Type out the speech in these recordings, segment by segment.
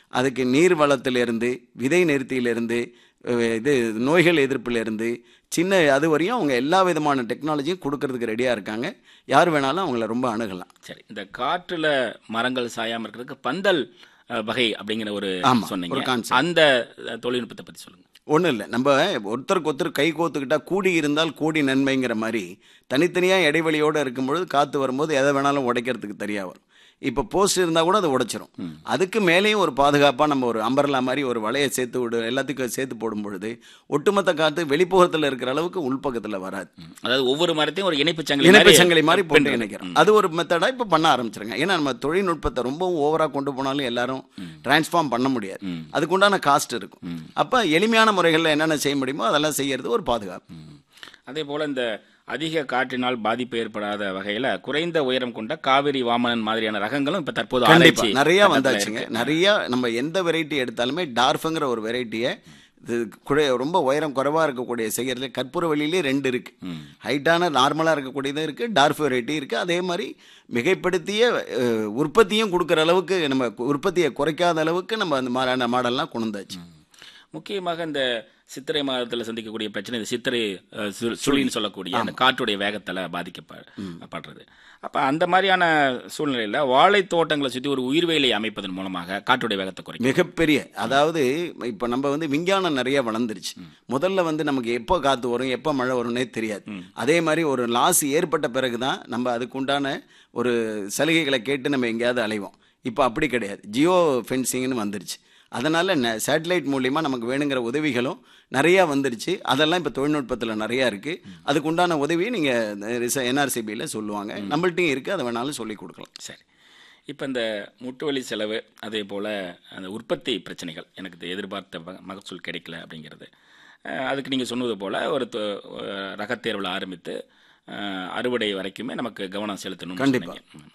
அதுக்கு நீர் வளத்திலிருந்து விதை நிறுத்தியிலிருந்து அஹ், இது நோய்கள் எதிர்ப்பிலிருந்து சின்ன அது வரையும் அவங்க எல்லா விதமான டெக்னாலஜியும் கொடுக்கறதுக்கு ரெடியாக இருக்காங்க யார் வேணாலும் அவங்கள ரொம்ப அணுகலாம் சரி இந்த காற்றுல மரங்கள் சாயாம இருக்கிறதுக்கு பந்தல் அஹ், வகை அப்படிங்கிற ஒரு ஆமா, ஒரு சொன்னீங்க concept. அந்த அஹ், தொழில்நுட்பத்தை பத்தி சொல்லுங்க ஒன்றும் இல்லை நம்ம ஒருத்தருக்கு ஒருத்தர் கை கோத்துக்கிட்டா கூடி இருந்தால் கூடி நன்மைங்கிற மாதிரி தனித்தனியாக இடைவெளியோடு இருக்கும்பொழுது காற்று வரும்போது எதை வேணாலும் உடைக்கிறதுக்கு தெரியா வரும் இப்போ போஸ்ட் இருந்தால் கூட அது உடைச்சிரும் அதுக்கு மேலேயும் ஒரு பாதுகாப்பாக நம்ம ஒரு அம்பர்லா மாதிரி ஒரு வலையை சேர்த்து விடு எல்லாத்துக்கும் சேர்த்து போடும் பொழுது ஒட்டுமொத்த காற்று வெளிப்புறத்தில் இருக்கிற அளவுக்கு உள்பக்கத்தில் வராது ம். அதாவது ஒவ்வொரு மரத்தையும் ஒரு இணைப்பு சங்கிலி இணைப்பு மாதிரி சங்கிலி மாதிரி போட்டு பின்னுறது. இணைக்கிறோம் அது ஒரு மெத்தடாக இப்போ பண்ண ஆரம்பிச்சிருங்க ஏன்னா நம்ம தொழில்நுட்பத்தை ரொம்பவும் ஓவராக கொண்டு போனாலும் எல்லாரும் டிரான்ஸ்ஃபார்ம் பண்ண முடியாது அதுக்குண்டான காஸ்ட் இருக்கும் அப்போ எளிமையான முறைகளில் என்னென்ன செய்ய முடியுமோ அதெல்லாம் செய்யறது ஒரு பாதுகாப்பு ம். அதே போல இந்த அதிக காற்றினால் பாதிப்பு ஏற்படாத வகையில குறைந்த உயரம் கொண்ட காவிரி வாமனன் மாதிரியான ரகங்களும் இப்ப தற்போது கண்டிப்பா ஆராய்ச்சி நிறைய கட்டத்துல வந்தாச்சுங்க இருக்கு. நிறைய நம்ம எந்த வெரைட்டி எடுத்தாலுமே டார்ஃபுங்கிற ஒரு வெரைட்டியை இது குறை ரொம்ப உயரம் குறைவா இருக்கக்கூடிய செய்யறதுல கற்பூர வெளியிலே ரெண்டு இருக்கு ஹைட்டான நார்மலா இருக்கக்கூடியதும் இருக்கு டார்ஃப் வெரைட்டி இருக்கு அதே மாதிரி மிகைப்படுத்திய அஹ், உற்பத்தியும் கொடுக்குற அளவுக்கு நம்ம உற்பத்தியை குறைக்காத அளவுக்கு நம்ம அந்த மாதிரியான மாடல்லாம் கொண்டு வந்தாச்சு முக்கியமாக இந்த சித்திரை மாதத்துல சந்திக்கக்கூடிய பிரச்சனை இந்த சித்திரை அஹ், சு- சுழின்னு சொல்லக்கூடிய அந்த காற்றுடைய வேகத்துல பாதிக்கப்படுறது அப்ப அந்த மாதிரியான சூழ்நிலையில வாழை தோட்டங்களை சுத்தி ஒரு உயிர்வேலி அமைப்பதன் மூலமாக காற்றுடைய வேகத்தை குறைக்கும் மிகப்பெரிய அதாவது இப்போ நம்ம வந்து விஞ்ஞானம் நிறைய வளர்ந்துருச்சு முதல்ல வந்து நமக்கு எப்போ காற்று வரும் எப்போ மழை வரும்னே தெரியாது அதே மாதிரி ஒரு லாஸ் ஏற்பட்ட பிறகு தான் நம்ம அதுக்கு உண்டான ஒரு சலுகைகளை கேட்டு நம்ம எங்கேயாவது அலைவோம் இப்போ அப்படி கிடையாது ஜியோ ஃபென்சிங்னு வந்துருச்சு அதனால் சேட்டலைட் மூலிமா நமக்கு வேணுங்கிற உதவிகளும் நிறையா வந்துருச்சு அதெல்லாம் இப்போ தொழில்நுட்பத்தில் நிறையா இருக்குது அதுக்கு உண்டான உதவியை நீங்கள் என்ஆர்சிபியில் சொல்லுவாங்க நம்மள்ட்டையும் இருக்குது அதை வேணாலும் சொல்லி கொடுக்கலாம் சரி இப்போ இந்த முட்டுவலி செலவு அதே போல் அந்த உற்பத்தி பிரச்சனைகள் எனக்கு இது எதிர்பார்த்த ம- மகசூல் கிடைக்கல அப்படிங்கிறது அஹ், அதுக்கு நீங்கள் சொன்னது போல் ஒரு தொ- அஹ், ரகத்தேர்வில் ஆரம்பித்து அஹ், அறுவடை வரைக்குமே நமக்கு கவனம் செலுத்தணும் கண்டிப்பா.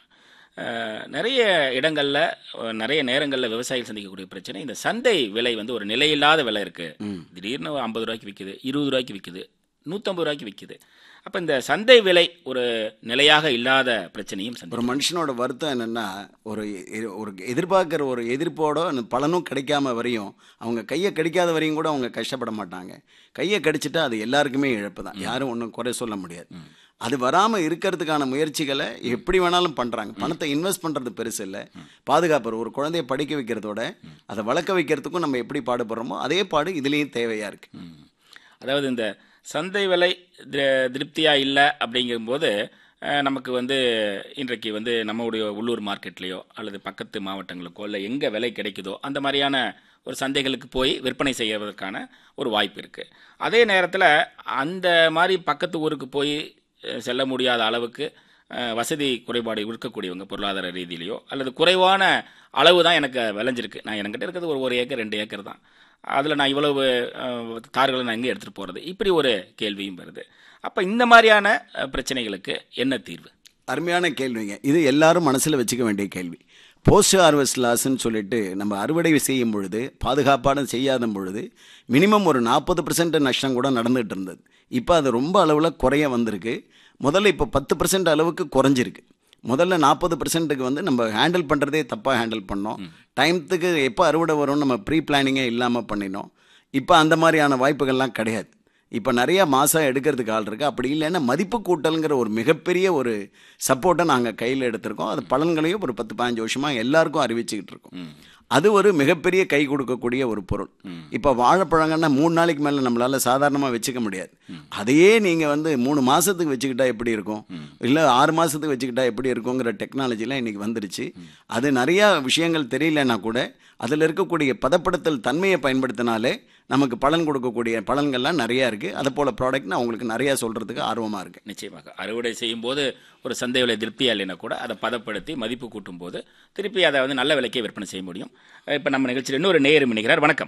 நிறைய இடங்கள்ல அஹ், நிறைய நேரங்களில் விவசாயிகள் சந்திக்கக்கூடிய பிரச்சனை இந்த சந்தை விலை வந்து ஒரு நிலையில்லாத விலை இருக்கு திடீர்னு ஐம்பது ரூபாய்க்கு விற்குது இருபது ரூபாய்க்கு விற்குது நூற்றம்பது ரூபாய்க்கு விற்குது அப்போ இந்த சந்தை விலை ஒரு நிலையாக இல்லாத பிரச்சனையும் சந்தி ஒரு மனுஷனோட வருத்தம் என்னன்னா ஒரு எ- ஒரு எதிர்பார்க்குற ஒரு எதிர்ப்போட அந்த பலனும் கிடைக்காம வரையும் அவங்க கையை கடிக்காத வரையும் கூட அவங்க கஷ்டப்பட மாட்டாங்க கையை கடிச்சிட்டா அது எல்லாருக்குமே இழப்பு தான் யாரும் ஒன்றும் குறை சொல்ல முடியாது அது வராமல் இருக்கிறதுக்கான முயற்சிகளை எப்படி வேணாலும் பண்ணுறாங்க பணத்தை இன்வெஸ்ட் பண்ணுறது பெருசு இல்லை பாதுகாப்பு ஒரு குழந்தைய படிக்க வைக்கிறதோட அதை வளர்க்க வைக்கிறதுக்கும் நம்ம எப்படி பாடுபடுறோமோ அதே பாடு இதுலேயும் தேவையாக இருக்குது ம். அதாவது இந்த சந்தை விலை தி- திருப்தியா இல்லை அப்படிங்கும்போது அஹ், நமக்கு வந்து இன்றைக்கு வந்து நம்மளுடைய உள்ளூர் மார்க்கெட்லேயோ அல்லது பக்கத்து மாவட்டங்களுக்கோ இல்லை எங்கே விலை கிடைக்குதோ அந்த மாதிரியான ஒரு சந்தைகளுக்கு போய் விற்பனை செய்வதற்கான ஒரு வாய்ப்பு இருக்குது அதே நேரத்தில் அந்த மாதிரி பக்கத்து ஊருக்கு போய் அஹ், செல்ல முடியாத அளவுக்கு அஹ், வசதி குறைபாடு இருக்கக்கூடியவங்க பொருளாதார ரீதியிலையோ அல்லது குறைவான அளவு தான் எனக்கு விளைஞ்சிருக்கு நான் என்கிட்ட இருக்கிறது ஒரு ஒரு ஏக்கர் ரெண்டு ஏக்கர் தான் அதில் நான் இவ்வளவு அஹ், தார்களை நான் எங்கே எடுத்துகிட்டு போகிறது இப்படி ஒரு கேள்வியும் வருது அப்போ இந்த மாதிரியான அஹ், பிரச்சனைகளுக்கு என்ன தீர்வு அருமையான கேள்விங்க இது எல்லாரும் மனசில் வச்சுக்க வேண்டிய கேள்வி போஸ்ட் ஹார்வெஸ்ட் லாஸ்ன்னு சொல்லிட்டு நம்ம அறுவடை செய்யும் பொழுது பாதுகாப்பான செய்யாத பொழுது மினிமம் ஒரு நாற்பது நஷ்டம் கூட நடந்துகிட்டு இருந்தது இப்போ அது ரொம்ப அளவில் குறைய வந்திருக்கு முதல்ல இப்போ பத்து பர்சன்ட் அளவுக்கு குறைஞ்சிருக்கு முதல்ல நாற்பது பர்சன்ட்டுக்கு வந்து நம்ம ஹேண்டில் பண்ணுறதே தப்பாக ஹேண்டில் பண்ணோம் டைம்த்துக்கு எப்போ அறுவடை வரும்னு நம்ம ப்ரீ பிளானிங்கே இல்லாமல் பண்ணினோம் இப்போ அந்த மாதிரியான வாய்ப்புகள்லாம் கிடையாது இப்போ நிறைய மாதம் எடுக்கிறதுக்கு ஆள் இருக்குது அப்படி இல்லைன்னா மதிப்பு கூட்டல்ங்கிற ஒரு மிகப்பெரிய ஒரு சப்போர்ட்டை நாங்கள் கையில் எடுத்திருக்கோம் அது பலன்களையும் ஒரு பத்து பதினஞ்சு வருஷமாக எல்லாருக்கும் அறிவிச்சுக்கிட்டு இருக்கோம் அது ஒரு மிகப்பெரிய கை கொடுக்கக்கூடிய ஒரு பொருள் இப்போ வாழைப்பழங்கன்னா மூணு நாளைக்கு மேலே நம்மளால சாதாரணமாக வச்சுக்க முடியாது அதையே நீங்கள் வந்து மூணு மாதத்துக்கு வச்சுக்கிட்டா எப்படி இருக்கும் இல்லை ஆறு மாதத்துக்கு வச்சுக்கிட்டா எப்படி இருக்குங்கிற டெக்னாலஜிலாம் இன்றைக்கி வந்துருச்சு அது நிறையா விஷயங்கள் தெரியலன்னா கூட அதில் இருக்கக்கூடிய பதப்படுத்தல் தன்மையை பயன்படுத்தினாலே நமக்கு பலன் கொடுக்கக்கூடிய பலன்கள்லாம் நிறையா இருக்குது அதை போல் ப்ராடக்ட் நான் உங்களுக்கு நிறையா சொல்கிறதுக்கு ஆர்வமாக இருக்கேன் நிச்சயமாக அறுவடை செய்யும் போது ஒரு சந்தை விலை திருப்தியா இல்லைன்னா கூட அதை பதப்படுத்தி மதிப்பு கூட்டும் போது திருப்பி அதை வந்து நல்ல விலைக்கே விற்பனை செய்ய முடியும் இப்போ நம்ம நிகழ்ச்சியில் இன்னொரு நேயர் இணைகிறார் வணக்கம்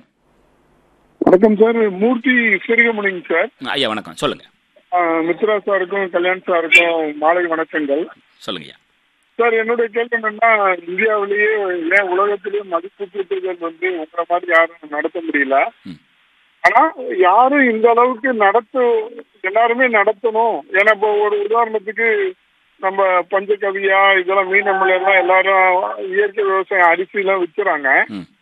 வணக்கம் சார் மூர்த்தி சிறுகமணிங்க சார் ஐயா வணக்கம் சொல்லுங்க ஆஹ் மித்ரா சாருக்கும் கல்யாண் சாருக்கும் மாலை வணக்கங்கள் சொல்லுங்க ஐயா சார் என்னுடைய கேள்வி என்னன்னா இந்தியாவிலேயே ஏன் உலகத்திலேயே மதிப்பு கூட்டுதல் வந்து உங்களை மாதிரி யாரும் நடத்த முடியல ம். ஆனா யாரும் இந்த அளவுக்கு நடத்த எல்லாருமே நடத்தணும் ஏன்னா இப்போ ஒரு உதாரணத்துக்கு நம்ம பஞ்சகவியா இதெல்லாம் மீனமில் எல்லாம் எல்லாரும் இயற்கை விவசாயம் அரிசி எல்லாம் விற்கிறாங்க ம்